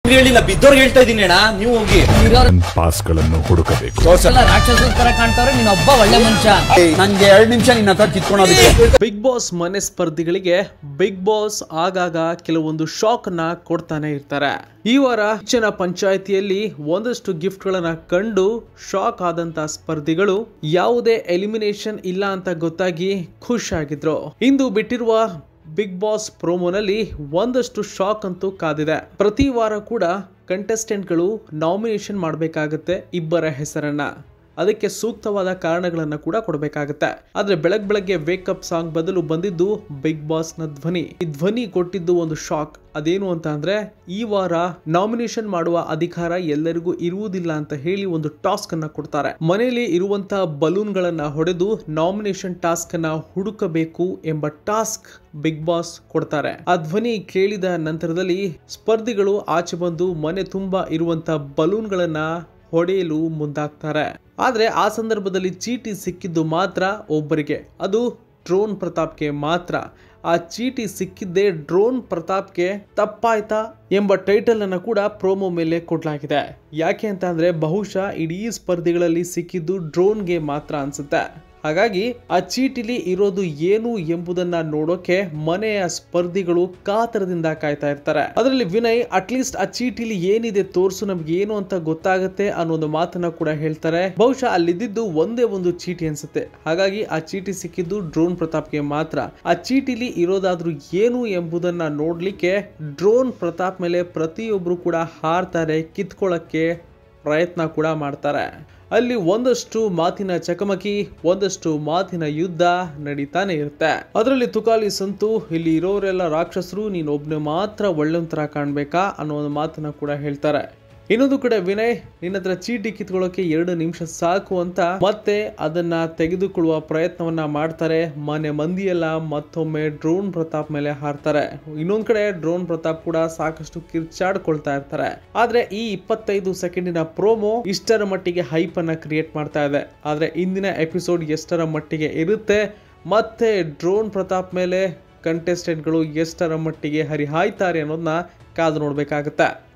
ಹೇಳಿಲ್ಲ ಬಿದ್ದೋರ್ಗೆ ಹೇಳ್ತಾ ಇದೀನಿ ಅಣ್ಣ ನೀವು ಹೋಗಿ ಪಾಸ್ಗಳನ್ನು ಹುಡುಕಬೇಕು ಎಲ್ಲ ರಾಕ್ಷಸರ ತರ ಕಾಣ್ತಾವ್ರೆ ನೀನ್ ಒಬ್ಬ ಒಳ್ಳೆ ಮನುಷ್ಯ ನನ್ಗೆ ಎರಡ್ ನಿಮಿಷ ನಿನ್ನ ಹತ್ರ ಕಿತ್ಕೊಳೋದಕ್ಕೆ ಬಿಗ್ ಬಾಸ್ ಮನೆ ಸ್ಪರ್ಧಿಗಳಿಗೆ ಬಿಗ್ ಬಾಸ್ ಆಗಾಗ ಕೆಲವೊಂದು ಶಾಕ್ ನ ಕೊಡ್ತಾನೆ ಇರ್ತಾರೆ ಈ ವಾರ ಹೆಚ್ಚಿನ ಪಂಚಾಯಿತಿಯಲ್ಲಿ ಒಂದಷ್ಟು ಗಿಫ್ಟ್ ಗಳನ್ನ ಕಂಡು ಶಾಕ್ ಆದಂತ ಸ್ಪರ್ಧಿಗಳು ಯಾವುದೇ ಎಲಿಮಿನೇಷನ್ ಇಲ್ಲ ಅಂತ ಗೊತ್ತಾಗಿ ಖುಷ್ ಆಗಿದ್ರು ಇಂದು ಬಿಟ್ಟಿರುವ ಬಿಗ್ ಬಾಸ್ ಪ್ರೋಮೋನಲ್ಲಿ ಒಂದಷ್ಟು ಶಾಕ್ ಅಂತೂ ಕಾದಿದೆ ಪ್ರತಿ ವಾರ ಕೂಡ ಕಂಟೆಸ್ಟೆಂಟ್ಗಳು ನಾಮಿನೇಷನ್ ಮಾಡಬೇಕಾಗತ್ತೆ ಇಬ್ಬರ ಹೆಸರನ್ನ ಅದಕ್ಕೆ ಸೂಕ್ತವಾದ ಕಾರಣಗಳನ್ನ ಕೂಡ ಕೊಡಬೇಕಾಗತ್ತೆ ಆದ್ರೆ ಬೆಳಗ್ ಬೆಳಗ್ಗೆ ವೇಕಪ್ ಸಾಂಗ್ ಬದಲು ಬಂದಿದ್ದು ಬಿಗ್ ಬಾಸ್ ನ ಧ್ವನಿ ಈ ಧ್ವನಿ ಕೊಟ್ಟಿದ್ದು ಒಂದು ಶಾಕ್ ಅದೇನು ಅಂತ ಅಂದ್ರೆ ಈ ವಾರ ನಾಮಿನೇಷನ್ ಮಾಡುವ ಅಧಿಕಾರ ಎಲ್ಲರಿಗೂ ಇರುವುದಿಲ್ಲ ಅಂತ ಹೇಳಿ ಒಂದು ಟಾಸ್ಕ್ ಅನ್ನ ಕೊಡ್ತಾರೆ ಮನೆಯಲ್ಲಿ ಇರುವಂತಹ ಬಲೂನ್ ಗಳನ್ನ ಹೊಡೆದು ನಾಮಿನೇಷನ್ ಟಾಸ್ಕ್ ಅನ್ನ ಹುಡುಕಬೇಕು ಎಂಬ ಟಾಸ್ಕ್ ಬಿಗ್ ಬಾಸ್ ಕೊಡ್ತಾರೆ ಆ ಧ್ವನಿ ಕೇಳಿದ ನಂತರದಲ್ಲಿ ಸ್ಪರ್ಧಿಗಳು ಆಚೆ ಬಂದು ಮನೆ ತುಂಬಾ ಇರುವಂತ ಬಲೂನ್ ಗಳನ್ನ ಹೊಡೆಯಲು ಮುಂದಾಗ್ತಾರೆ ಆದ್ರೆ ಆ ಸಂದರ್ಭದಲ್ಲಿ ಚೀಟಿ ಸಿಕ್ಕಿದ್ದು ಮಾತ್ರ ಒಬ್ಬರಿಗೆ ಅದು ಡ್ರೋನ್ ಪ್ರತಾಪ್ಗೆ ಮಾತ್ರ ಆ ಚೀಟಿ ಸಿಕ್ಕಿದ್ದೇ ಡ್ರೋನ್ ಪ್ರತಾಪ್ಗೆ ತಪ್ಪಾಯ್ತಾ ಎಂಬ ಟೈಟಲ್ ಅನ್ನ ಕೂಡ ಪ್ರೋಮೋ ಮೇಲೆ ಕೊಡ್ಲಾಗಿದೆ ಯಾಕೆ ಅಂತ ಅಂದ್ರೆ ಬಹುಶಃ ಇಡೀ ಸ್ಪರ್ಧಿಗಳಲ್ಲಿ ಸಿಕ್ಕಿದ್ದು ಡ್ರೋನ್ಗೆ ಮಾತ್ರ ಅನ್ಸುತ್ತೆ ಹಾಗಾಗಿ ಆ ಚೀಟಿಲಿ ಇರೋದು ಏನು ಎಂಬುದನ್ನ ನೋಡೋಕೆ ಮನೆಯ ಸ್ಪರ್ಧಿಗಳು ಕಾತರದಿಂದ ಕಾಯ್ತಾ ಇರ್ತಾರೆ ಅದರಲ್ಲಿ ವಿನಯ್ ಅಟ್ಲೀಸ್ಟ್ ಆ ಚೀಟಿಲಿ ಏನಿದೆ ತೋರ್ಸು ನಮ್ಗೆ ಏನು ಅಂತ ಗೊತ್ತಾಗತ್ತೆ ಅನ್ನೋ ಒಂದು ಮಾತನ್ನ ಕೂಡ ಹೇಳ್ತಾರೆ ಬಹುಶಃ ಅಲ್ಲಿದ್ದು ಒಂದೇ ಒಂದು ಚೀಟಿ ಅನ್ಸುತ್ತೆ ಹಾಗಾಗಿ ಆ ಚೀಟಿ ಸಿಕ್ಕಿದ್ದು ಡ್ರೋನ್ ಪ್ರತಾಪ್ಗೆ ಮಾತ್ರ ಆ ಚೀಟಿಲಿ ಇರೋದಾದ್ರೂ ಏನು ಎಂಬುದನ್ನ ನೋಡ್ಲಿಕ್ಕೆ ಡ್ರೋನ್ ಪ್ರತಾಪ್ ಮೇಲೆ ಪ್ರತಿಯೊಬ್ರು ಕೂಡ ಹಾರ್ತಾರೆ ಕಿತ್ಕೊಳ್ಳಕ್ಕೆ ಪ್ರಯತ್ನ ಕೂಡ ಮಾಡ್ತಾರೆ ಅಲ್ಲಿ ಒಂದಷ್ಟು ಮಾತಿನ ಚಕಮಕಿ ಒಂದಷ್ಟು ಮಾತಿನ ಯುದ್ಧ ನಡೀತಾನೆ ಇರುತ್ತೆ ಅದರಲ್ಲಿ ತುಕಾಲಿ ಸಂತು ಇಲ್ಲಿ ಇರೋರೆಲ್ಲ ರಾಕ್ಷಸರು ನೀನು ಒಬ್ನೇ ಮಾತ್ರ ಒಳ್ಳೆಂತರ ಕಾಣ್ಬೇಕಾ ಅನ್ನೋ ಒಂದು ಮಾತನ್ನ ಕೂಡ ಹೇಳ್ತಾರೆ ಇನ್ನೊಂದು ಕಡೆ ವಿನಯ್ ನಿನ್ನ ಹತ್ರ ಚೀಟಿ ಕಿತ್ಕೊಳ್ಳೋಕೆ ಎರಡು ನಿಮಿಷ ಸಾಕು ಅಂತ ಮತ್ತೆ ಅದನ್ನ ತೆಗೆದುಕೊಳ್ಳುವ ಪ್ರಯತ್ನವನ್ನ ಮಾಡ್ತಾರೆ ಮನೆ ಮಂದಿಯೆಲ್ಲ ಮತ್ತೊಮ್ಮೆ ಡ್ರೋನ್ ಪ್ರತಾಪ್ ಮೇಲೆ ಹಾರ್ತಾರೆ ಇನ್ನೊಂದ್ ಕಡೆ ಡ್ರೋನ್ ಪ್ರತಾಪ್ ಕೂಡ ಸಾಕಷ್ಟು ಕಿರ್ಚಾಡ್ಕೊಳ್ತಾ ಇರ್ತಾರೆ ಆದ್ರೆ ಈ ಇಪ್ಪತ್ತೈದು ಸೆಕೆಂಡಿನ ಪ್ರೋಮೋ ಇಷ್ಟರ ಮಟ್ಟಿಗೆ ಹೈಪ್ ಅನ್ನ ಕ್ರಿಯೇಟ್ ಮಾಡ್ತಾ ಇದೆ ಆದ್ರೆ ಇಂದಿನ ಎಪಿಸೋಡ್ ಎಷ್ಟರ ಮಟ್ಟಿಗೆ ಇರುತ್ತೆ ಮತ್ತೆ ಡ್ರೋನ್ ಪ್ರತಾಪ್ ಮೇಲೆ ಕಂಟೆಸ್ಟೆಂಟ್ಗಳು ಎಷ್ಟರ ಮಟ್ಟಿಗೆ ಹರಿಹಾಯ್ತಾರೆ ಅನ್ನೋದನ್ನ ಕಾದು ನೋಡ್ಬೇಕಾಗತ್ತೆ